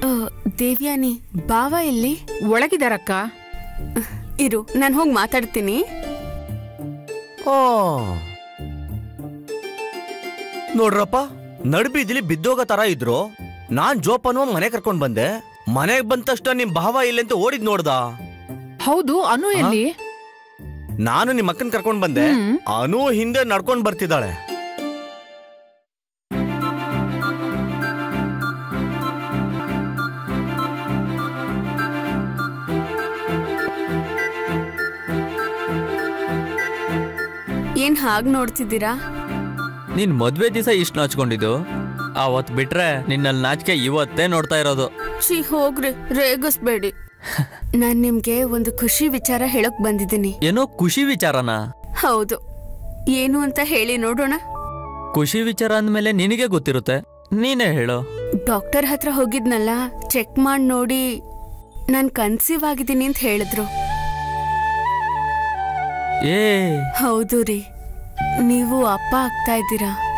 ಆ, ದೇವ್ಯಾನಿ ಬಾವ ಎಲ್ಲಿ ಒಳಗಿದಾರಕ್ಕ ಇರು ನಾನು ಹೋಗಿ ಮಾತಾಡ್ತೀನಿ ಓ ನೋಡ್ರಪ್ಪ ನಡ್ಬೀದಿಲಿ ಬಿದ್ದೋಗೋ ತರ ಇದ್ರು ನಾನ್ ಜೋಪಾನ ಮನೆ ಕರ್ಕೊಂಡ್ ಬಂದೆ ಮನೆಗ್ ಬಂದ ತಕ್ಷಣ ನಿಮ್ ಭಾವ ಇಲ್ಲ ಅಂತ ಓಡಿದ್ ನೋಡ್ದ ಹೌದು ಅನು ಎಲ್ಲಿ ನಾನು ನಿಮ್ ಅಕ್ಕನ್ ಕರ್ಕೊಂಡ್ ಬಂದೆ ಹ್ಮ್. ಅನು ಹಿಂದೆ ನಡ್ಕೊಂಡ್ ಬರ್ತಿದ್ದಾಳೆ ಏನ್ ಹಾಗ್ ನೋಡ್ತಿದ್ದೀರಾ ನೀನ್ ಮದ್ವೆ ದಿವಸ ಇಷ್ಟು ನಾಚ್ಕೊಂಡಿದ್ದು ಅವತ್ ಬಿಟ್ರೆ ನಿನ್ನಲ್ಲಿ ನಾಚಿಕೆ ಇವತ್ತೇ ನೋಡ್ತಾ ಇರೋದು ಛೀ ಹೋಗ್ರಿ ರೇಗಿಸ್ಬೇಡಿ ನಾನ್ ನಿಮ್ಗೆ ಒಂದು ಖುಷಿ ವಿಚಾರ ಹೇಳಕ್ ಬಂದಿದ್ದೀನಿ ಏನೋ ಖುಷಿ ವಿಚಾರನ ಹೌದು ಏನು ಅಂತ ಹೇಳಿ ನೋಡೋಣ ಖುಷಿ ವಿಚಾರ ಅಂದ್ಮೇಲೆ ನಿನಗೆ ಗೊತ್ತಿರುತ್ತೆ ನೀನೇ ಹೇಳು ಡಾಕ್ಟರ್ ಹತ್ರ ಹೋಗಿದ್ನಲ್ಲ ಚೆಕ್ ಮಾಡಿ ನೋಡಿ ನಾನ್ ಕನ್ಸೀವ್ ಆಗಿದ್ದೀನಿ ಅಂತ ಹೇಳಿದ್ರು ಏ ಹೌದು ರೀ ನೀವು ಅಪ್ಪ ಆಗ್ತಾ ಇದ್ದೀರಾ